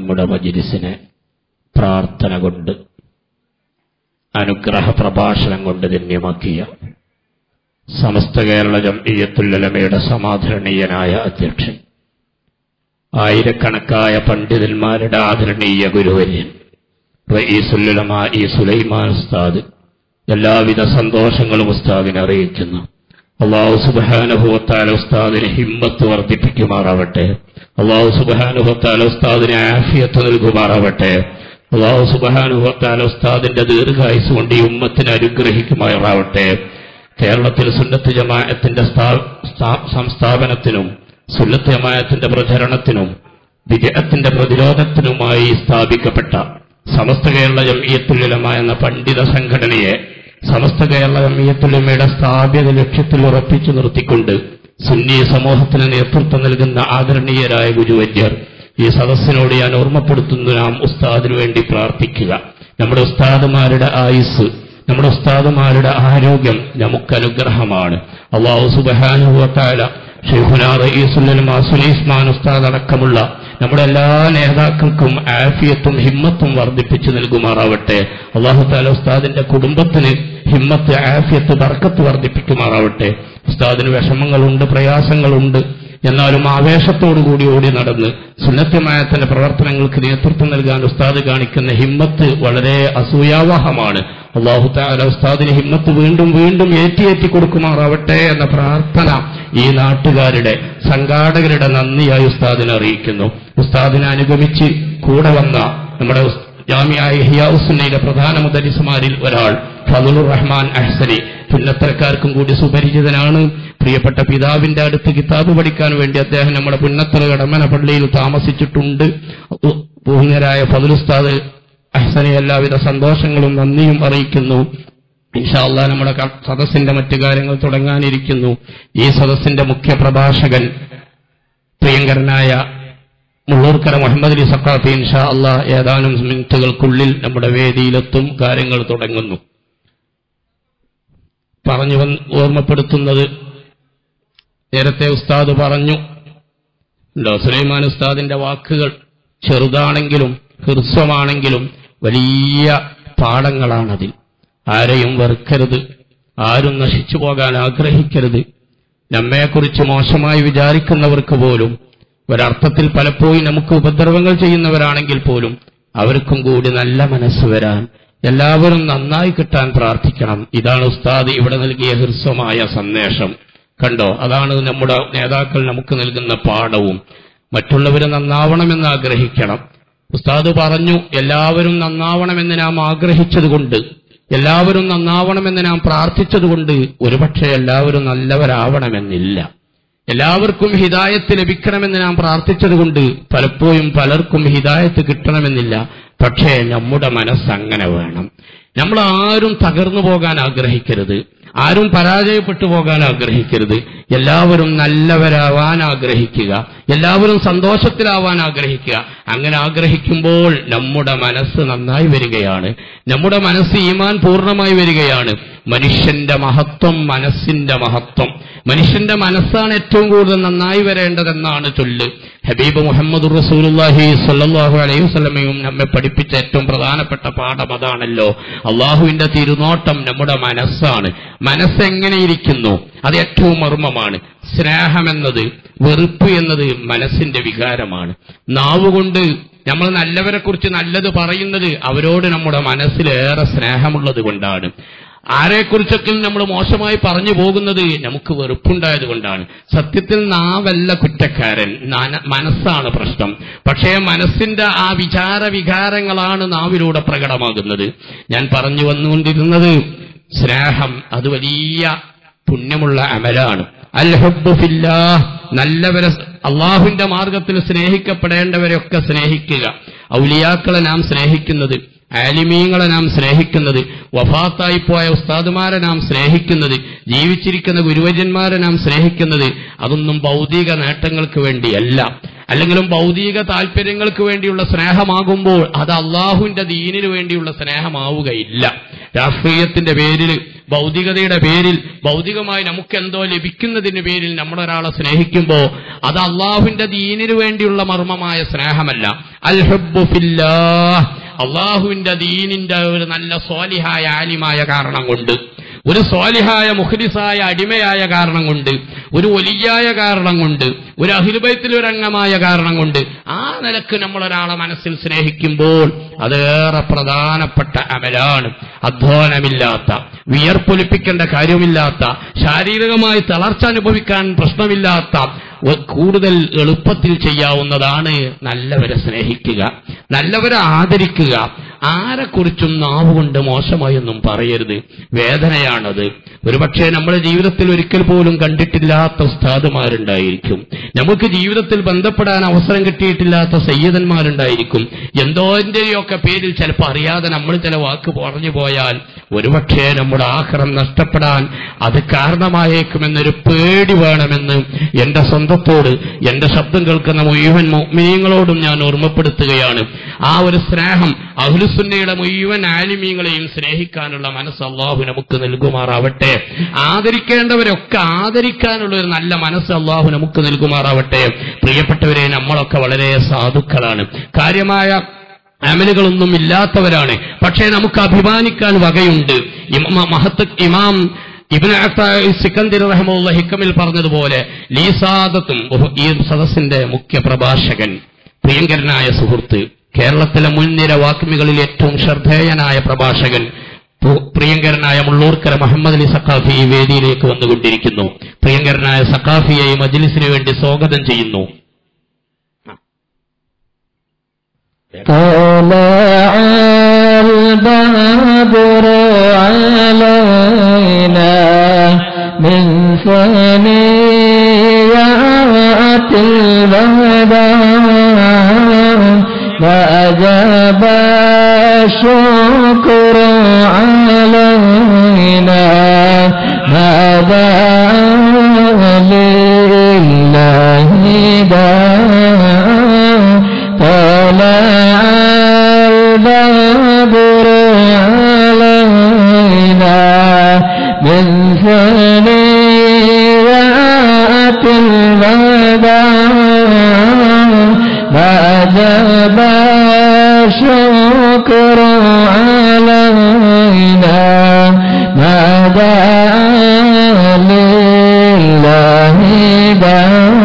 നമ്മുടെ മജിലിസിനെ പ്രാർത്ഥന കൊണ്ട് അനുഗ്രഹ പ്രഭാഷണം കൊണ്ട് ധന്യമാക്കിയ സമസ്ത കേരള ജംഇയ്യത്തുല്ലമയുടെ സമാദരണീയനായ അധ്യക്ഷൻ ആയിരക്കണക്കായ പണ്ഡിതന്മാരുടെ ആദരണീയ ഗുരുവര്യൻ റയീസുല്ലമ ഈ സുലൈമാൻ ഉസ്താദ് എല്ലാവിധ സന്തോഷങ്ങളും ഉസ്താദിനെ അറിയിക്കുന്നു അള്ളാഹു സുബാനുഭവത്താല ഉസ്താദിന് ഹിമ്മത്ത് വർദ്ധിപ്പിക്കുമാറാവട്ടെ അള്ളാഹു സുബാനുഭവത്താല ഉസ്താദിന് ആഫിയത്ത് നൽകുമാറാവട്ടെ അള്ളാഹു സുബാനുഭവത്താല ഉസ്താദിന്റെ ദീർഘായുസ് കൊണ്ട് ഈ ഉമ്മത്തിനെ അനുഗ്രഹിക്കുമാറാവട്ടെ കേരളത്തിൽ സുന്നത്ത് ജമാഅത്തിന്റെ സ്ഥാ- സ്ഥാ- സംസ്ഥാപനത്തിനും സുന്നത്ത് ജമാഅത്തിന്റെ പ്രചരണത്തിനും വിജയത്തിന്റെ പ്രതിരോധത്തിനുമായി സ്ഥാപിക്കപ്പെട്ട സമസ്ത കേരള ജംഇയ്യത്തുലമ എന്ന പണ്ഡിത സംഘടനയെ സമസ്ത കേരള ജംഇയ്യത്തുലമയുടെ സ്ഥാപിത ലക്ഷ്യത്തിൽ ഉറപ്പിച്ചു നിർത്തിക്കൊണ്ട് സുന്നി സമൂഹത്തിന് നേതൃത്വം നൽകുന്ന ആദരണീയരായ ഗുരുവര്യർ ഈ സദസ്സിനോട് ഞാൻ ഓർമ്മപ്പെടുത്തുന്നു നാം ഉസ്താദിനു വേണ്ടി പ്രാർത്ഥിക്കുക നമ്മുടെ ഉസ്താദുമാരുടെ ആയുസ് നമ്മുടെ ഉസ്താദുമാരുടെ ആരോഗ്യം നമുക്ക് അനുഗ്രഹമാണ് അള്ളാഹു സുബാനുഭവത്താല ഷെയ്ഖുന റയീസുല്ലമ സുലൈസ്മാൻ ഉസ്താദ് അടക്കമുള്ള നമ്മുടെ എല്ലാ നേതാക്കൾക്കും ആഫിയത്തും ഹിമ്മത്തും വർദ്ധിപ്പിച്ചു നൽകുമാറാവട്ടെ അള്ളാഹു താല ഉസ്താദിന്റെ കുടുംബത്തിന് ഹിമ്മത്ത് ആഫിയത്ത് ബർക്കത്ത് വർദ്ധിപ്പിക്കുമാറാവട്ടെ ഉസ്താദിന് വിഷമങ്ങളുണ്ട് പ്രയാസങ്ങളുണ്ട് എന്നാലും ആവേശത്തോടുകൂടി ഓടി നടന്ന് സുന്നത്യമായത്തിന്റെ പ്രവർത്തനങ്ങൾക്ക് നേതൃത്വം നൽകാൻ ഉസ്താദ് കാണിക്കുന്ന ഹിമ്മത്ത് വളരെ അസൂയാവഹമാണ് അള്ളാഹു താല ഉസ്താദിന് ഹിമ്മത്ത് വീണ്ടും വീണ്ടും ഏറ്റിയേറ്റി കൊടുക്കുമാറാവട്ടെ എന്ന പ്രാർത്ഥന ഈ നാട്ടുകാരുടെ സംഘാടകരുടെ നന്ദിയായി ഉസ്താദിനെ അറിയിക്കുന്നു ഉസ്താദിനെ അനുഗമിച്ച് കൂടെ വന്ന നമ്മുടെ ഉസ്- ജാമിയായ ഹിയാസുന്നയിലെ പ്രധാന മുദരിസുമാരിൽ ഒരാൾ ഫതുലുർ റഹ്മാൻ അഹ്സനി പുന്നത്തരക്കാർക്കും കൂടി സുപരിചിതനാണ് പ്രിയപ്പെട്ട പിതാവിന്റെ അടുത്ത് കിതാബ് പഠിക്കാൻ വേണ്ടി അദ്ദേഹം നമ്മുടെ പുന്നത്തറ കടമന പള്ളിയിൽ താമസിച്ചിട്ടുണ്ട് പൂർണ്ണരായ ഫതുലുസ്താദ് അഹ്സനി എല്ലാവിധ സന്തോഷങ്ങളും നന്ദിയും അറിയിക്കുന്നു ഇൻഷാല്ല നമ്മുടെ ക- സദസ്സിന്റെ മറ്റു കാര്യങ്ങൾ തുടങ്ങാനിരിക്കുന്നു ഈ സദസ്സിന്റെ മുഖ്യ പ്രഭാഷകൻ പ്രിയങ്കരനായ മുള്ളൂർക്കര മുഹമ്മദ് അലി സക്കാഫി ഇൻഷാ അള്ളാഹ് ഏതാനും മിനിറ്റുകൾക്കുള്ളിൽ നമ്മുടെ വേദിയിലെത്തും കാര്യങ്ങൾ തുടങ്ങുന്നു പറഞ്ഞു വന്ന് ഓർമ്മപ്പെടുത്തുന്നത് നേരത്തെ ഉസ്താദ് പറഞ്ഞു ല്ലോ, സുലൈമാൻ ഉസ്താദിന്റെ വാക്കുകൾ ചെറുതാണെങ്കിലും ഹൃസ്വമാണെങ്കിലും വലിയ പാഠങ്ങളാണതിൽ ആരെയും വെറുക്കരുത് ആരും നശിച്ചു പോകാൻ ആഗ്രഹിക്കരുത് നമ്മെക്കുറിച്ച് മോശമായി വിചാരിക്കുന്നവർക്ക് പോലും ഒരർത്ഥത്തിൽ പലപ്പോഴും നമുക്ക് ഉപദ്രവങ്ങൾ ചെയ്യുന്നവരാണെങ്കിൽ പോലും അവർക്കും കൂടി നല്ല മനസ്സ് വരാൻ എല്ലാവരും നന്നായി കിട്ടാൻ പ്രാർത്ഥിക്കണം ഇതാണ് ഉസ്താദ് ഇവിടെ നൽകിയ ഹൃസ്വമായ സന്ദേശം കണ്ടോ അതാണ് നമ്മുടെ നേതാക്കൾ നമുക്ക് നൽകുന്ന പാഠവും മറ്റുള്ളവർ നന്നാവണമെന്ന് ആഗ്രഹിക്കണം ഉസ്താദ് പറഞ്ഞു എല്ലാവരും നന്നാവണമെന്ന് നാം ആഗ്രഹിച്ചതുകൊണ്ട് എല്ലാവരും നന്നാവണമെന്ന് നാം പ്രാർത്ഥിച്ചതുകൊണ്ട് ഒരുപക്ഷെ എല്ലാവരും നല്ലവരാവണമെന്നില്ല എല്ലാവർക്കും ഹിദായത്ത് ലഭിക്കണമെന്ന് നാം പ്രാർത്ഥിച്ചതുകൊണ്ട് പലപ്പോഴും പലർക്കും ഹിദായത്ത് കിട്ടണമെന്നില്ല പക്ഷേ നമ്മുടെ മനസ്സ് അങ്ങനെ വേണം നമ്മൾ ആരും തകർന്നു പോകാൻ ആഗ്രഹിക്കരുത് ആരും പരാജയപ്പെട്ടു പോകാൻ ആഗ്രഹിക്കരുത് എല്ലാവരും നല്ലവരാവാൻ ആഗ്രഹിക്കുക എല്ലാവരും സന്തോഷത്തിലാവാൻ ആഗ്രഹിക്കുക അങ്ങനെ ആഗ്രഹിക്കുമ്പോൾ നമ്മുടെ മനസ്സ് നന്നായി വരികയാണ് നമ്മുടെ മനസ്സ് ഈമാൻ പൂർണ്ണമായി വരികയാണ് മനുഷ്യന്റെ മഹത്വം മനസ്സിന്റെ മഹത്വം മനുഷ്യന്റെ മനസ്സാണ് ഏറ്റവും കൂടുതൽ നന്നായി വരേണ്ടതെന്നാണ് ചൊല്ല് ഹബീബ് മുഹമ്മദ് റസൂലുല്ലാഹി സല്ലല്ലാഹു അലൈഹി വസല്ലമയും നമ്മെ പഠിപ്പിച്ച ഏറ്റവും പ്രധാനപ്പെട്ട പാഠം അതാണല്ലോ അള്ളാഹുവിന്റെ തിരുനോട്ടം നമ്മുടെ മനസ്സാണ് മനസ്സെങ്ങനെയിരിക്കുന്നു അത് ഏറ്റവും മർമ്മമാണ് സ്നേഹമെന്നത് വെറുപ്പ് എന്നത് മനസ്സിന്റെ വികാരമാണ് നാവുകൊണ്ട് നമ്മൾ നല്ലവരെ കുറിച്ച് നല്ലത് പറയുന്നത് അവരോട് നമ്മുടെ മനസ്സിലേറെ സ്നേഹമുള്ളത് കൊണ്ടാണ് ആരെക്കുറിച്ചൊക്കെ നമ്മൾ മോശമായി പറഞ്ഞു പോകുന്നത് നമുക്ക് വെറുപ്പുണ്ടായത് കൊണ്ടാണ് സത്യത്തിൽ നാവല്ല കുറ്റക്കാരൻ നാന- മനസ്സാണ് പ്രശ്നം പക്ഷേ മനസ്സിന്റെ ആ വിചാര വികാരങ്ങളാണ് നാവിലൂടെ പ്രകടമാകുന്നത് ഞാൻ പറഞ്ഞു വന്നുകൊണ്ടിരുന്നത് സ്നേഹം അത് വലിയ പുണ്യമുള്ള അമലാണ് അൽ ഹബ്ബു ഫില്ലാഹ് നല്ലവരെ അള്ളാഹുവിന്റെ മാർഗത്തിൽ സ്നേഹിക്കപ്പെടേണ്ടവരെയൊക്കെ സ്നേഹിക്കുക ഔലിയാക്കളെ നാം സ്നേഹിക്കുന്നത് ആലിമീങ്ങളെ നാം സ്നേഹിക്കുന്നത് വഫാത്തായി പോയ ഉസ്താദുമാരെ നാം സ്നേഹിക്കുന്നത് ജീവിച്ചിരിക്കുന്ന ഗുരുവര്യന്മാരെ നാം സ്നേഹിക്കുന്നത് അതൊന്നും ഭൗതിക നേട്ടങ്ങൾക്ക് വേണ്ടിയല്ല അല്ലെങ്കിലും ഭൗതിക താല്പര്യങ്ങൾക്ക് വേണ്ടിയുള്ള സ്നേഹമാകുമ്പോൾ അത് അള്ളാഹുവിന്റെ ദീനിനു വേണ്ടിയുള്ള സ്നേഹമാവുകയില്ല രാഷ്ട്രീയത്തിന്റെ പേരിൽ ഭൗതികതയുടെ പേരിൽ ഭൗതികമായി നമുക്ക് എന്തോ ലഭിക്കുന്നതിന് പേരിൽ നമ്മളൊരാളെ സ്നേഹിക്കുമ്പോ അത് അള്ളാഹുവിന്റെ ദീനിനു വേണ്ടിയുള്ള മർമ്മമായ സ്നേഹമല്ല അൽ ഹബ്ബു ഫില്ലാഹ് അള്ളാഹുവിന്റെ ദീനിന്റെ ഒരു നല്ല സ്വാലിഹായ ആലിമായ കാരണം കൊണ്ട് ഒരു സ്വാലിഹായ മുഖ്ലിസായ അടിമയായ കാരണം കൊണ്ട് ഒരു ഒലിയായ കാരണം കൊണ്ട് ഒരു അഹിലുബൈത്തിൽ ഒരു അംഗമായ കാരണം കൊണ്ട് ആ നിലക്ക് നമ്മൾ ഒരാളെ മനസ്സിൽ സ്നേഹിക്കുമ്പോൾ അതേറെ പ്രധാനപ്പെട്ട അമലാണ് അധ്വാനമില്ലാത്ത വിയർപ്പൊലിപ്പിക്കേണ്ട കാര്യമില്ലാത്ത ശാരീരികമായി തളർച്ച അനുഭവിക്കാൻ പ്രശ്നമില്ലാത്ത ഒ- കൂടുതൽ എളുപ്പത്തിൽ ചെയ്യാവുന്നതാണ് നല്ലവരെ സ്നേഹിക്കുക നല്ലവരെ ആദരിക്കുക ആരെക്കുറിച്ചും നാവുകൊണ്ട് മോശമായൊന്നും പറയരുത് വേദനയാണത് ഒരുപക്ഷെ നമ്മുടെ ജീവിതത്തിൽ ഒരിക്കൽ പോലും കണ്ടിട്ടില്ലാത്ത ഉസ്താദുമാരുണ്ടായിരിക്കും നമുക്ക് ജീവിതത്തിൽ ബന്ധപ്പെടാൻ അവസരം കിട്ടിയിട്ടില്ലാത്ത സയ്യിദന്മാരുണ്ടായിരിക്കും എന്തോന്റെയൊക്കെ പേരിൽ ചിലപ്പോൾ അറിയാതെ നമ്മൾ ചില വാക്ക് പറഞ്ഞു പോയാൽ ഒരുപക്ഷെ നമ്മുടെ ആഹ്റം നഷ്ടപ്പെടാൻ അത് കാരണമായേക്കുമെന്നൊരു പേടി വേണമെന്ന് എന്റെ സ്വന്തത്തോട് എന്റെ ശബ്ദം കേൾക്കുന്ന മുഴുവൻ മോമിനിയങ്ങളോടും ഞാൻ ഓർമ്മപ്പെടുത്തുകയാണ് ആ ഒരു സ്നേഹം അഹ്ലുസുന്നയുടെ മുഴുവൻ ആലിമീങ്ങളെയും സ്നേഹിക്കാനുള്ള മനസ്സ് അള്ളാഹു നമുക്ക് നൽകുമാറാവട്ടെ ആദരിക്കേണ്ടവരൊക്കെ ആദരിക്കാനുള്ള ഒരു നല്ല മനസ്സ് അള്ളാഹു നമുക്ക് നൽകുമാറാവട്ടെ പ്രിയപ്പെട്ടവരെ നമ്മളൊക്കെ വളരെ സാധുക്കളാണ് കാര്യമായ അമലുകളൊന്നും ഇല്ലാത്തവരാണ് പക്ഷേ നമുക്ക് അഭിമാനിക്കാൻ വകയുണ്ട് ഇമ- മഹത്ത് ഇമാം ഇബിൻ സിക്കന്ദിർ റഹമുള്ള ഹിക്കമിൽ പറഞ്ഞതുപോലെ ലീസാദത്തും ബഹു- ഈ സദസ്സിന്റെ മുഖ്യ പ്രഭാഷകൻ പ്രിയങ്കരനായ സുഹൃത്ത് കേരളത്തിലെ മുൻനിര വാക്മികളിൽ ഏറ്റവും ശ്രദ്ധേയനായ പ്രഭാഷകൻ പ്രു- പ്രിയങ്കരനായ മുള്ളൂർക്കര മുഹമ്മദ് അലി സക്കാഫി ഈ വേദിയിലേക്ക് വന്നുകൊണ്ടിരിക്കുന്നു പ്രിയങ്കരനായ സക്കാഫിയെ ഈ മജ്ലിസിന് വേണ്ടി സ്വാഗതം ചെയ്യുന്നു طلع البدر علينا من ثنيات البدر فأجاب الشكر علينا ماذا لله دار طلع البدر علينا من ثنيات البدر فأجاب الشكر علينا ماذا لله دار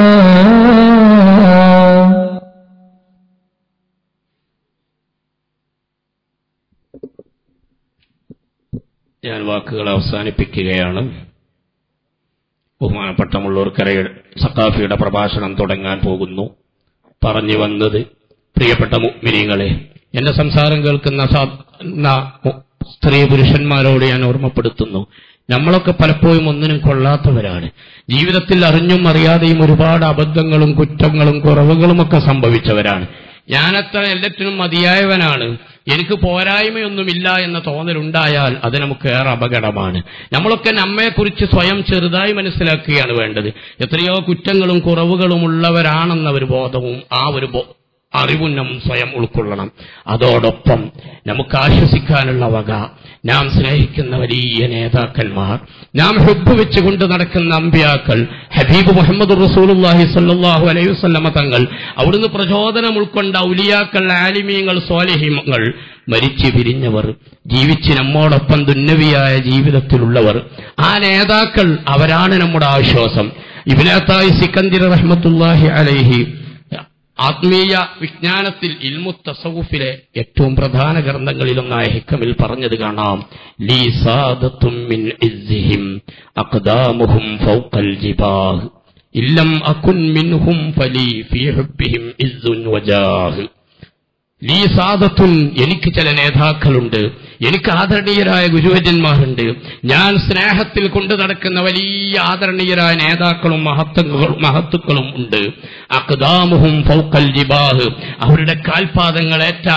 ഞാൻ വാക്കുകൾ അവസാനിപ്പിക്കുകയാണ് ബഹുമാനപ്പെട്ട മുള്ളൂർക്കരയുടെ സക്കാഫിയുടെ പ്രഭാഷണം തുടങ്ങാൻ പോകുന്നു പറഞ്ഞു വന്നത് പ്രിയപ്പെട്ട മുഗ്മിനികളെ എന്റെ സംസാരം കേൾക്കുന്ന സാ- ന- മു- സ്ത്രീ പുരുഷന്മാരോട് ഞാൻ ഓർമ്മപ്പെടുത്തുന്നു നമ്മളൊക്കെ പലപ്പോഴും ഒന്നിനും കൊള്ളാത്തവരാണ് ജീവിതത്തിൽ അറിഞ്ഞും അറിയാതെയും ഒരുപാട് അബദ്ധങ്ങളും കുറ്റങ്ങളും കുറവുകളുമൊക്കെ സംഭവിച്ചവരാണ് ഞാനത്ര എല്ലാറ്റിനും മതിയായവനാണ് എനിക്ക് പോരായ്മയൊന്നുമില്ല എന്ന തോന്നലുണ്ടായാൽ അത് നമുക്ക് ഏറെ അപകടമാണ് നമ്മളൊക്കെ നമ്മെക്കുറിച്ച് സ്വയം ചെറുതായി മനസ്സിലാക്കുകയാണ് വേണ്ടത് എത്രയോ കുറ്റങ്ങളും കുറവുകളും ഉള്ളവരാണെന്ന ഒരു ബോധവും ആ ഒരു ബോ- അറിവും നാം സ്വയം ഉൾക്കൊള്ളണം അതോടൊപ്പം നമുക്ക് ആശ്വസിക്കാനുള്ള വക നാം സ്നേഹിക്കുന്ന വലിയ നേതാക്കന്മാർ നാം ഹെബ് വെച്ചുകൊണ്ട് നടക്കുന്ന അമ്പ്യാക്കൾ ഹബീബ് മുഹമ്മദ് റസൂലുള്ളാഹി സ്വല്ലല്ലാഹു അലൈഹി വസല്ലമ തങ്ങൾ അവിടുന്ന് പ്രചോദനം ഉൾക്കൊണ്ട ഔലിയാക്കൾ ആലിമീങ്ങൾ സ്വാലിഹിമങ്ങൾ മരിച്ചു പിരിഞ്ഞവർ ജീവിച്ച് നമ്മോടൊപ്പം ദുന്നവിയായ ജീവിതത്തിലുള്ളവർ ആ നേതാക്കൾ അവരാണ് നമ്മുടെ ആശ്വാസം ഇബിനാത്തായി സിക്കന്ദിർ റഹ്മത്തുല്ലാഹി അലൈഹി ആത്മീയ വിജ്ഞാനത്തിൽ ഇൽമു തസവുഫിലെ ഏറ്റവും പ്രധാന ഗ്രന്ഥങ്ങളിലൊന്നായ ഹിക്കമിൽ പറഞ്ഞത് കാണാം ലീ സാദത്തും മിൻ ഇസ്സിഹിം അഖ്ദാമുഹും ഫൗഖൽ ജിബാഹ് ഇല്ലം അകുൻ മിൻഹും ഫലി ഫീ ഹുബ്ബിഹിം ഇസ്സുൻ വജാഹ് ലീ സാദത്തുൻ എനിക്ക് ചില നേതാക്കളുണ്ട് എനിക്ക് ആദരണീയരായ ഗുരുവര്യന്മാരുണ്ട് ഞാൻ സ്നേഹത്തിൽ കൊണ്ടു നടക്കുന്ന വലിയ ആദരണീയരായ നേതാക്കളും മഹത്വങ്ങളും മഹത്തുക്കളും ഉണ്ട് അക്ദാമുഹും ഫൗക്കൽ ജിബാഹ് അവരുടെ കാൽപാദങ്ങൾ ഏറ്റാൻ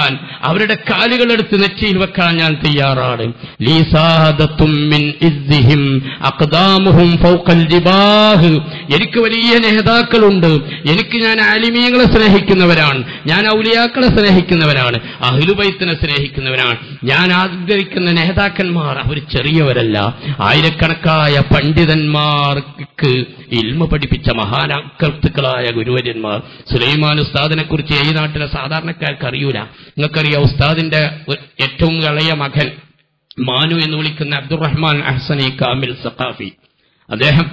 അവരുടെ കാലുകളെടുത്ത് നെറ്റിയിൽ വെക്കാൻ ഞാൻ തയ്യാറാണ് ലീസാദത്തും മിൻ ഇസ്സിഹിം അഖ്ദാമുഹും ഫൗഖൽ ജിബാഹ് എനിക്ക് വലിയ നേതാക്കളുണ്ട് എനിക്ക് ഞാൻ ആലിമീങ്ങളെ സ്നേഹിക്കുന്നവരാണ് ഞാൻ ഔലിയാക്കളെ സ്നേഹിക്കുന്നവരാണ് അഹ്ലുബൈത്തിനെ സ്നേഹിക്കുന്നവരാണ് ഞാൻ ആഗ്രഹിക്കുന്ന നേതാക്കന്മാർ അവർ ചെറിയവരല്ല ആയിരക്കണക്കായ പണ്ഡിതന്മാർക്ക് ഇൽമ പഠിപ്പിച്ച മഹാനാകൃത്തുക്കളായ ഗുരുവര്യന്മാർ സുലൈമാൻ ഉസ്താദിനെ കുറിച്ച് ഈ നാട്ടിലെ സാധാരണക്കാർക്ക് അറിയൂല നിങ്ങൾക്കറിയാം ഉസ്താദിന്റെ ഒരു- ഏറ്റവും ഇളയ മകൻ മാനു എന്ന് വിളിക്കുന്ന അബ്ദുറഹ്മാൻ അഹ്സനി കാമിൽ സഖാഫി അദ്ദേഹം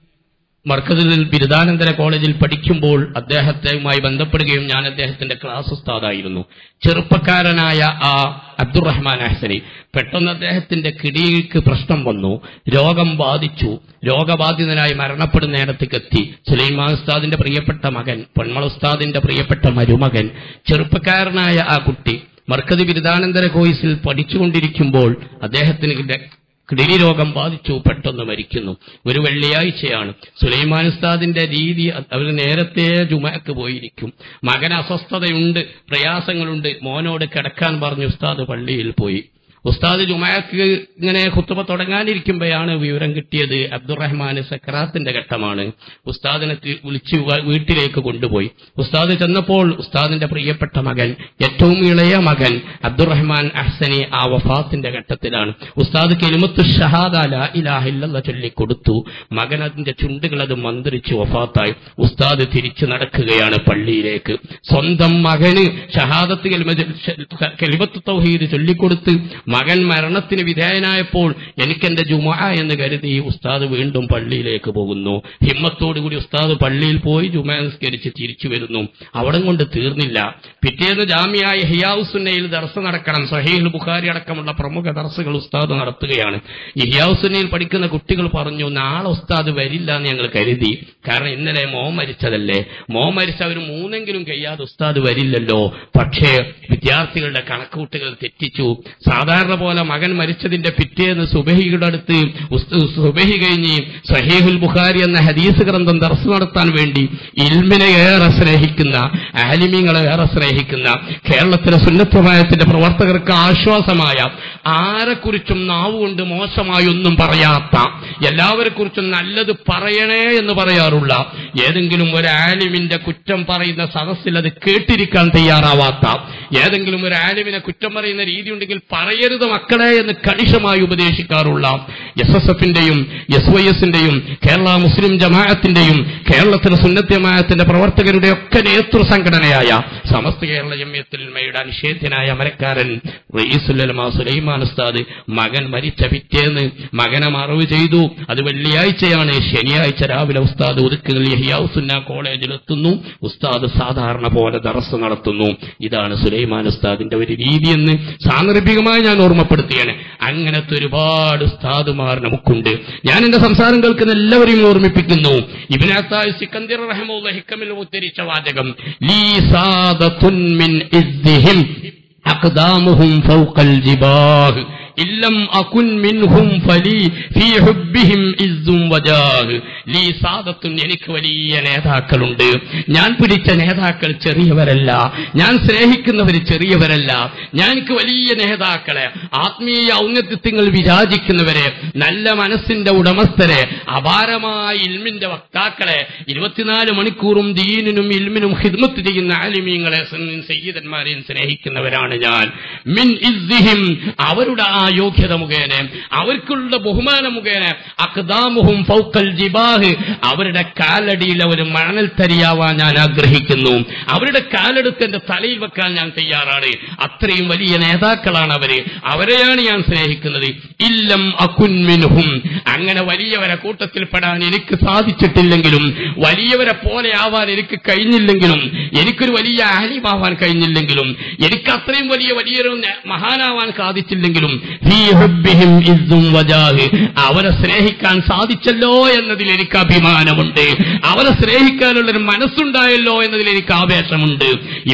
മർക്കസിൽ ബിരുദാനന്തര കോളേജിൽ പഠിക്കുമ്പോൾ അദ്ദേഹവുമായി ബന്ധപ്പെടുകയും ഞാൻ അദ്ദേഹത്തിന്റെ ക്ലാസ് ഉസ്താദായിരുന്നു ചെറുപ്പക്കാരനായ ആ അബ്ദുറഹ്മാൻ അഹ്സനി പെട്ടെന്ന് അദ്ദേഹത്തിന്റെ കിടിക്ക് പ്രശ്നം വന്നു രോഗം ബാധിച്ചു രോഗബാധിതനായി മരണപ്പെടുന്നിടത്തേക്ക് എത്തി സുലൈമാൻ ഉസ്താദിന്റെ പ്രിയപ്പെട്ട മകൻ പൊന്മള ഉസ്താദിന്റെ പ്രിയപ്പെട്ട മരുമകൻ ചെറുപ്പക്കാരനായ ആ കുട്ടി മർക്കതി ബിരുദാനന്തര കോഴ്സിൽ പഠിച്ചുകൊണ്ടിരിക്കുമ്പോൾ അദ്ദേഹത്തിന് ര- കിഡ്നി രോഗം ബാധിച്ചു പെട്ടെന്ന് മരിക്കുന്നു ഒരു വെള്ളിയാഴ്ചയാണ് സുലൈമാൻ ഉസ്താദിന്റെ രീതി അവർ നേരത്തെ ജുമക്ക് പോയിരിക്കും മകൻ അസ്വസ്ഥതയുണ്ട് പ്രയാസങ്ങളുണ്ട് മോനോട് കിടക്കാൻ പറഞ്ഞു ഉസ്താദ് പള്ളിയിൽ പോയി ഉസ്താദ് ജുമാക്ക് ഇങ്ങനെ കുത്തുബ തുടങ്ങാനിരിക്കുമ്പോഴാണ് വിവരം കിട്ടിയത് അബ്ദുറഹ്മാന് സക്രാത്തിന്റെ ഘട്ടമാണ് ഉസ്താദിനെ തി- വിളിച്ച് വ- വീട്ടിലേക്ക് കൊണ്ടുപോയി ഉസ്താദ് ചെന്നപ്പോൾ ഉസ്താദിന്റെ പ്രിയപ്പെട്ട മകൻ ഏറ്റവും ഇളയ മകൻ അബ്ദുറഹ്മാൻ അഹ്സനി ആ വഫാത്തിന്റെ ഘട്ടത്തിലാണ് ഉസ്താദ് കെലിമത്ത് ഷഹാദ ലാ ഇലാഹ ഇല്ലല്ലാഹ് ചൊല്ലിക്കൊടുത്തു മകൻ അതിന്റെ ചുണ്ടുകൾ അത് മന്ത്രിച്ച് വഫാത്തായി ഉസ്താദ് തിരിച്ചു നടക്കുകയാണ് പള്ളിയിലേക്ക് സ്വന്തം മകന് ഷഹാദത്ത് കെലിമ ചൊല്ലി- കെലിമത്ത് തൗഹീദ് ചൊല്ലിക്കൊടുത്ത് മകൻ മരണത്തിന് വിധേയനായപ്പോൾ എനിക്കെന്റെ ജുമാ എന്ന് കരുതി ഉസ്താദ് വീണ്ടും പള്ളിയിലേക്ക് പോകുന്നു ഹിമ്മത്തോടുകൂടി ഉസ്താദ് പള്ളിയിൽ പോയി ജുമാ നിസ്കരിച്ച് തിരിച്ചു വരുന്നു അവിടെ കൊണ്ട് തീർന്നില്ല പിറ്റേന്ന് ജാമ്യായ ഹിയാവുസുന്നയിൽ ദർശ നടക്കണം സഹീൽ ബുഖാരി അടക്കമുള്ള പ്രമുഖ ദർസുകൾ ഉസ്താദ് നടത്തുകയാണ് ഈ ഹിയാവുസുന്നയിൽ പഠിക്കുന്ന കുട്ടികൾ പറഞ്ഞു നാളെ ഉസ്താദ് വരില്ല എന്ന് ഞങ്ങൾ കരുതി കാരണം ഇന്നലെ മോ മരിച്ചതല്ലേ മോ മരിച്ച അവർ മൂന്നെങ്കിലും കഴിയാതെ ഉസ്താദ് വരില്ലല്ലോ പക്ഷേ വിദ്യാർത്ഥികളുടെ കണക്കുകൂട്ടുകൾ തെറ്റിച്ചു സാധാരണ പോലെ മകൻ മരിച്ചതിന്റെ പിറ്റേന്ന് സുബഹിയുടെ അടുത്ത് ഉസ്- സുബഹി കഴിഞ്ഞ് സഹീഹുൽ ബുഖാരി എന്ന ഹദീസ് ഗ്രന്ഥം ദർസ് നടത്താൻ വേണ്ടി ഇൽമിനെ ഏറെ സ്നേഹിക്കുന്ന ആലിമീങ്ങളെ ഏറെ സ്നേഹിക്കുന്ന കേരളത്തിലെ സുന്നത്തമായത്തിന്റെ പ്രവർത്തകർക്ക് ആശ്വാസമായ ആരെക്കുറിച്ചും നാവുകൊണ്ട് മോശമായി ഒന്നും പറയാത്ത എല്ലാവരെ കുറിച്ചും നല്ലത് പറയണേ എന്ന് പറയാറുള്ള ഏതെങ്കിലും ഒരു ആലിമിന്റെ കുറ്റം പറയുന്ന സദസ്സിൽ അത് കേട്ടിരിക്കാൻ തയ്യാറാവാത്ത ഏതെങ്കിലും ഒരു ആലിമിനെ കുറ്റം പറയുന്ന രീതി ഉണ്ടെങ്കിൽ പറയരുത് മക്കളെ എന്ന് കണിശമായി ഉപദേശിക്കാറുള്ള എസ് എസ് എഫിന്റെയും എസ് വൈ എസിന്റെയും കേരള മുസ്ലിം ജമാഅത്തിന്റെയും കേരളത്തിലെ സുന്നത്ത് ജമാഅത്തിന്റെ പ്രവർത്തകരുടെ ഒക്കെ നേതൃ സംഘടനയായ സമസ്ത കേരള ജമ്യത്തുൽമയുടെ അനിഷേധ്യനായ അമരക്കാരൻ റയീസുല്ലമ സുലൈമാൻ ഉസ്താദ് മകൻ മരിച്ച പിറ്റേന്ന് മകനെ മറവ് ചെയ്തു അത് വെള്ളിയാഴ്ചയാണ് ശനിയാഴ്ച രാവിലെ ഉസ്താദ് ഉദുക്കൽ യഹിയാസുന്ന കോളേജിൽ എത്തുന്നു ഉസ്താദ് സാധാരണ പോലെ ദറസ് നടത്തുന്നു ഇതാണ് സുലൈമാൻ ഉസ്താദിന്റെ ഒരു രീതിയെന്ന് സാന്ദർഭികമായി ഞാൻ ഓർമ്മപ്പെടുത്തുകയാണ് അങ്ങനത്തെ ഒരുപാട് ഉസ്താദുമാർ നമുക്കുണ്ട് ഞാൻ എന്റെ സംസാരം കേൾക്കുന്ന എല്ലാവരെയും ഓർമ്മിപ്പിക്കുന്നു ഇബിനാത്തായ് സിക്കന്ദിർ റഹമുള്ള ഹിക്കമിൽ ഉദ്ധരിച്ച വാചകം ലീ സാദത്തുൻ മിൻ ഇദ്ദിഹിം അഖ്ദാമുഹും ഫൗഖൽ ജിബാഹ് ഇല്ലം അകുൻ മിൻഹും ഫലി ഫീ ഹുബ്ബിഹിം ഇസ്സും വജാഹ് ലീ സാദത്തുൻ എനിക്ക് വലിയ നേതാക്കളുണ്ട് ഞാൻ പിടിച്ച നേതാക്കൾ ചെറിയവരല്ല ഞാൻ സ്നേഹിക്കുന്നവർ ചെറിയവരല്ല ഞാൻ എനിക്ക് വലിയ നേതാക്കളെ ആത്മീയ ഔന്നത്യങ്ങൾ വിരാജിക്കുന്നവരെ നല്ല മനസ്സിന്റെ ഉടമസ്ഥരെ അപാരമായ ഇൽമിന്റെ വക്താക്കളെ ഇരുപത്തിനാല് മണിക്കൂറും ദീനിനും ഇൽമിനും ഹിദ്മത്ത് ചെയ്യുന്ന ആലിമീങ്ങളെ സയ്യിദന്മാരെയും സ്നേഹിക്കുന്നവരാണ് ഞാൻ മിൻ ഇസ്സിഹിം അവരുടെ ആ യോഗ്യത മുഖേന അവർക്കുള്ള ബഹുമാനം മുഖേന അക്ദാമുഹും ഫൗക്കൽ ജിബാഹ് അവരുടെ കാലടിയിൽ അവർ മണൽ തരിയാവാൻ ഞാൻ ആഗ്രഹിക്കുന്നു അവരുടെ കാലെടുത്ത് എന്റെ തലയിൽ വെക്കാൻ ഞാൻ തയ്യാറാണ് അത്രയും വലിയ നേതാക്കളാണ് അവര് അവരെയാണ് ഞാൻ സ്നേഹിക്കുന്നത് ഇല്ലം അകുൻമിൻഹും അങ്ങനെ വലിയവരെ കൂട്ടത്തിൽപ്പെടാൻ എനിക്ക് സാധിച്ചിട്ടില്ലെങ്കിലും വലിയവരെ പോലെ ആവാൻ എനിക്ക് കഴിഞ്ഞില്ലെങ്കിലും എനിക്കൊരു വലിയ ആലിമാവാൻ കഴിഞ്ഞില്ലെങ്കിലും എനിക്ക് അത്രയും വലിയ വലിയൊരു ന- മഹാനാവാൻ സാധിച്ചില്ലെങ്കിലും ഫീ ഹുബ്ബിഹിം ഇസ്സും വജാഹ് അവരെ സ്നേഹിക്കാൻ സാധിച്ചല്ലോ എന്നതിൽ എനിക്ക് അഭിമാനമുണ്ട് അവരെ സ്നേഹിക്കാനുള്ളൊരു മനസ്സുണ്ടായല്ലോ എന്നതിൽ എനിക്ക് ആവേശമുണ്ട്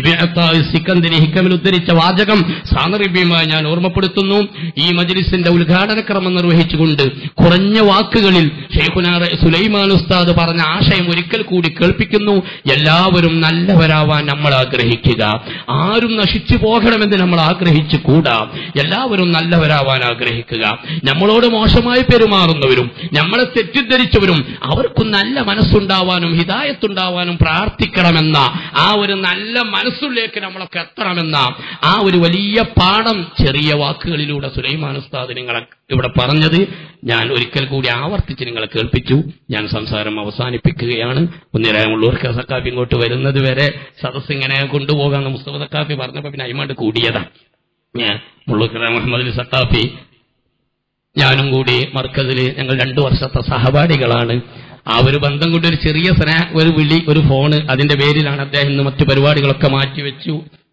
സിക്കന്ദിനെ ഹിക്കമിൽ ഉദ്ധരിച്ച വാചകം സാന്ദർഭ്യമായി ഞാൻ ഓർമ്മപ്പെടുത്തുന്നു ഈ മജ്ലിസിന്റെ ഉദ്ഘാടനം ഉദ്ഘാടനക്രമം നിർവഹിച്ചുകൊണ്ട് കുറഞ്ഞ വാക്കുകളിൽ ഷെയ്ഖുനാർ സുലൈമാൻ ഉസ്താദ് പറഞ്ഞ ആശയം ഒരിക്കൽ കൂടി കേൾപ്പിക്കുന്നു എല്ലാവരും നല്ലവരാവാൻ നമ്മൾ ആഗ്രഹിക്കുക ആരും നശിച്ചു പോകണമെന്ന് നമ്മൾ ആഗ്രഹിച്ചു കൂടാ എല്ലാവരും നല്ലവരാവാൻ ആഗ്രഹിക്കുക നമ്മളോട് മോശമായി പെരുമാറുന്നവരും നമ്മളെ തെറ്റിദ്ധരിച്ചവരും അവർക്കും നല്ല മനസ്സുണ്ടാവാനും ഹിതായത്തുണ്ടാവാനും പ്രാർത്ഥിക്കണമെന്ന ആ ഒരു നല്ല മനസ്സുള്ളിലേക്ക് നമ്മളൊക്കെ എത്തണമെന്ന ആ ഒരു വലിയ പാഠം ചെറിയ വാക്കുകളിലൂടെ സുലൈമാൻ ഉസ്താദ് നിങ്ങളെ ഇവിടെ പറഞ്ഞത് ഞാൻ ഒരിക്കൽ കൂടി ആവർത്തിച്ച് നിങ്ങളെ കേൾപ്പിച്ചു ഞാൻ സംസാരം അവസാനിപ്പിക്കുകയാണ് ഒന്നിരാമുള്ളൂർക്ക് സക്കാഫി ഇങ്ങോട്ട് വരുന്നത് വരെ സദസ് ഇങ്ങനെ കൊണ്ടുപോകാൻ മുസ്തഫ സക്കാഫി പറഞ്ഞപ്പോ പിന്നെ അയിമാണ്ട് കൂടിയതാ ഞാൻ മുള്ളൂക്കര മുഹമ്മദ് അലി സക്കാഫി ഞാനും കൂടി മർക്കസിൽ ഞങ്ങൾ രണ്ടു വർഷത്തെ സഹപാഠികളാണ് ആ ഒരു ബന്ധം കൊണ്ട് ഒരു ചെറിയ സ്നേഹ ഒരു വിളി ഒരു ഫോണ് അതിന്റെ പേരിലാണ് അദ്ദേഹം ഇന്ന് മറ്റു പരിപാടികളൊക്കെ മാറ്റിവെച്ചു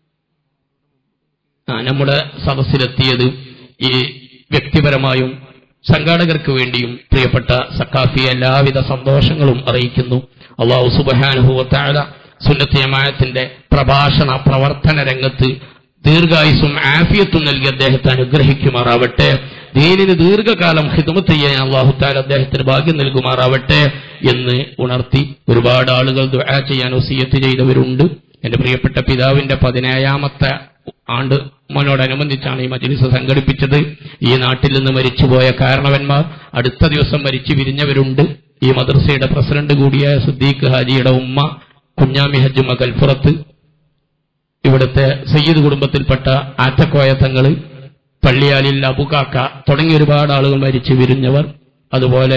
ആ നമ്മുടെ സദസ്സിലെത്തിയത് ഈ വ്യക്തിപരമായും സംഘാടകർക്ക് വേണ്ടിയും പ്രിയപ്പെട്ട സക്കാഫി എല്ലാവിധ സന്തോഷങ്ങളും അറിയിക്കുന്നു അള്ളാഹു സുബാനുഭവത്താഴ സുന്നത്തിയമായത്തിന്റെ പ്രഭാഷണ പ്രവർത്തന രംഗത്ത് ദീർഘായുസും ആഫിയത്തും നൽകി അദ്ദേഹത്തെ അനുഗ്രഹിക്കുമാറാവട്ടെ ദീനിന് ദീർഘകാലം ഹിതമത്ത് ചെയ്യാൻ അള്ളാഹുത്താൽ അദ്ദേഹത്തിന് ഭാഗ്യം നൽകുമാറാവട്ടെ എന്ന് ഉണർത്തി ഒരുപാട് ആളുകൾ ദുആ ചെയ്യാൻ വസീയത്ത് ചെയ്തവരുണ്ട് എന്റെ പ്രിയപ്പെട്ട പിതാവിന്റെ പതിനേഴാമത്തെ ആണ്ട് മോനോടനുബന്ധിച്ചാണ് ഈ മജ്ലിസ് സംഘടിപ്പിച്ചത് ഈ നാട്ടിൽ നിന്ന് മരിച്ചുപോയ കാരണവന്മാർ അടുത്ത ദിവസം മരിച്ചു വിരിഞ്ഞവരുണ്ട് ഈ മദ്രസയുടെ പ്രസിഡന്റ് കൂടിയായ സുദ്ദീഖ് ഹാജിയുടെ ഉമ്മ കുഞ്ഞാമി ഹജ്ജുമ കൽഫുറത്ത് ഇവിടുത്തെ സയ്യിദ് കുടുംബത്തിൽപ്പെട്ട ആറ്റക്കോയ തങ്ങള് പള്ളിയാലിൽ അബുകാക്ക തുടങ്ങിയ ഒരുപാട് ആളുകൾ മരിച്ചു വിരിഞ്ഞവർ അതുപോലെ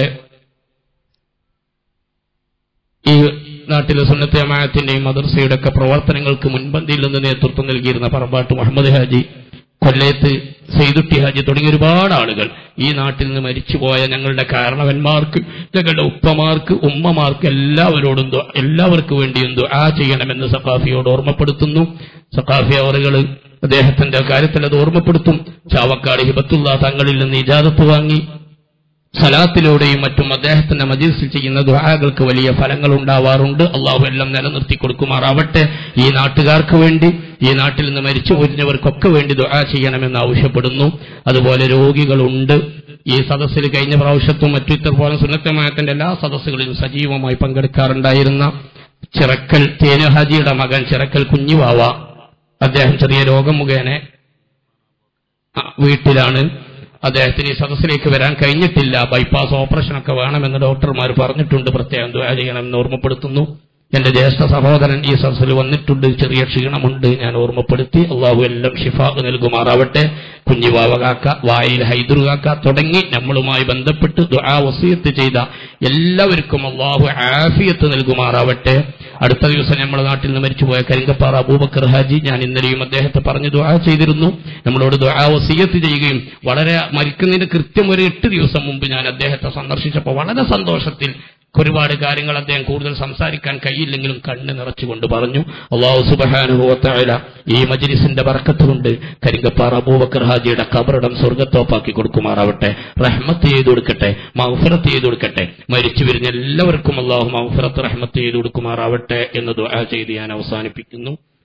ഈ നാട്ടിലെ സുന്നത്തെ അമായത്തിന്റെയും മദർസയുടെ ഒക്കെ പ്രവർത്തനങ്ങൾക്ക് മുൻപന്തിയിൽ നിന്ന് നേതൃത്വം നൽകിയിരുന്ന പറമ്പാട്ട് മുഹമ്മദ് ഹാജി കൊല്ലത്ത് സെയ്തുട്ടി ഹാജി തുടങ്ങിയ ഒരുപാട് ആളുകൾ ഈ നാട്ടിൽ നിന്ന് മരിച്ചുപോയ ഞങ്ങളുടെ കാരണവന്മാർക്ക് ഞങ്ങളുടെ ഉപ്പമാർക്ക് ഉമ്മമാർക്ക് എല്ലാവരോടും ദുആ- എല്ലാവർക്കും വേണ്ടിയും ദുആ ചെയ്യണമെന്ന് സഖാഫിയോട് ഓർമ്മപ്പെടുത്തുന്നു സഖാഫി അവറുകൾ അദ്ദേഹത്തിന്റെ കാര്യത്തിൽ അത് ഓർമ്മപ്പെടുത്തും ചാവക്കാട് ഹിബത്തുള്ള തങ്ങളിൽ നിന്ന് ഇജാദത്ത് വാങ്ങി സലാത്തിലൂടെയും മറ്റും അദ്ദേഹത്തിന്റെ മജീസിൽ ചെയ്യുന്ന ദുആകൾക്ക് വലിയ ഫലങ്ങൾ ഉണ്ടാവാറുണ്ട് അള്ളാഹു എല്ലാം നിലനിർത്തി കൊടുക്കുമാറാവട്ടെ ഈ നാട്ടുകാർക്ക് വേണ്ടി ഈ നാട്ടിൽ നിന്ന് മരിച്ചു പോരുന്നവർക്കൊക്കെ വേണ്ടി ദുആ ചെയ്യണമെന്ന് ആവശ്യപ്പെടുന്നു അതുപോലെ രോഗികളുണ്ട് ഈ സദസ്സിൽ കഴിഞ്ഞ പ്രാവശ്യത്തും മറ്റു ഇത്തർ പോലെ സുന്നത്തമായത്തിന്റെ എല്ലാ സദസ്സുകളിലും സജീവമായി പങ്കെടുക്കാറുണ്ടായിരുന്ന ചിറക്കൽ തേനുഹാജിയുടെ മകൻ ചിറക്കൽ കുഞ്ഞിവാവ അദ്ദേഹം ചെറിയ രോഗം മുഖേന ആ, വീട്ടിലാണ് അദ്ദേഹത്തിന് ഈ സദസ്സിലേക്ക് വരാൻ കഴിഞ്ഞിട്ടില്ല ബൈപ്പാസ് ഓപ്പറേഷൻ ഒക്കെ വേണമെന്ന് ഡോക്ടർമാർ പറഞ്ഞിട്ടുണ്ട് പ്രത്യേകം ദുആ ചെയ്യണമെന്ന് ഓർമ്മപ്പെടുത്തുന്നു എന്റെ ജ്യേഷ്ഠ സഹോദരൻ ഈ സദസ്സിൽ വന്നിട്ടുണ്ട് ചെറിയ ക്ഷീണമുണ്ട് ഞാൻ ഓർമ്മപ്പെടുത്തി അള്ളാഹു എല്ലാം ഷിഫാ നൽകുമാറാവട്ടെ കുഞ്ഞിവാവകാക്ക വായിൽ ഹൈദുറുകാക്ക തുടങ്ങി നമ്മളുമായി ബന്ധപ്പെട്ട് ദുആ വസീയത്ത് ചെയ്ത എല്ലാവർക്കും അള്ളാഹു ആഫിയത്ത് നൽകുമാറാവട്ടെ അടുത്ത ദിവസം നമ്മുടെ നാട്ടിൽ നിന്ന് മരിച്ചുപോയ കരിങ്കപ്പാറ അബൂബക്കർ ഹാജി ഞാൻ ഇന്നലെയും അദ്ദേഹത്തെ പറഞ്ഞു ദുആ ചെയ്തിരുന്നു നമ്മളോട് ദുആ വസീയത്ത് ചെയ്യുകയും വളരെ മരിക്കുന്നതിന് കൃത്യം ഒരു എട്ട് ദിവസം മുമ്പ് ഞാൻ അദ്ദേഹത്തെ സന്ദർശിച്ചപ്പോൾ വളരെ സന്തോഷത്തിൽ ഒരുപാട് കാര്യങ്ങൾ അദ്ദേഹം കൂടുതൽ സംസാരിക്കാൻ കഴിയില്ലെങ്കിലും കണ്ണ് നിറച്ചുകൊണ്ട് പറഞ്ഞു അള്ളാഹു സുബഹാനുഭവത്തായ ഈ മജ്ലിസിന്റെ ബർക്കത്ത് കൊണ്ട് കരിങ്കപ്പാറ അബൂബക്കർ ഹാജിയുടെ കബറിടം സ്വർഗത്തോപ്പാക്കി കൊടുക്കുമാറാവട്ടെ റഹ്മത്ത് ചെയ്തു കൊടുക്കട്ടെ മൗഫറത്ത് ചെയ്തു കൊടുക്കട്ടെ മരിച്ചു വരുന്ന എല്ലാവർക്കും അള്ളാഹു മൗഫറത്ത് റഹ്മത്ത് ചെയ്തു കൊടുക്കുമാറാവട്ടെ എന്ന് ദുആ ചെയ്ത് ഞാൻ അവസാനിപ്പിക്കുന്നു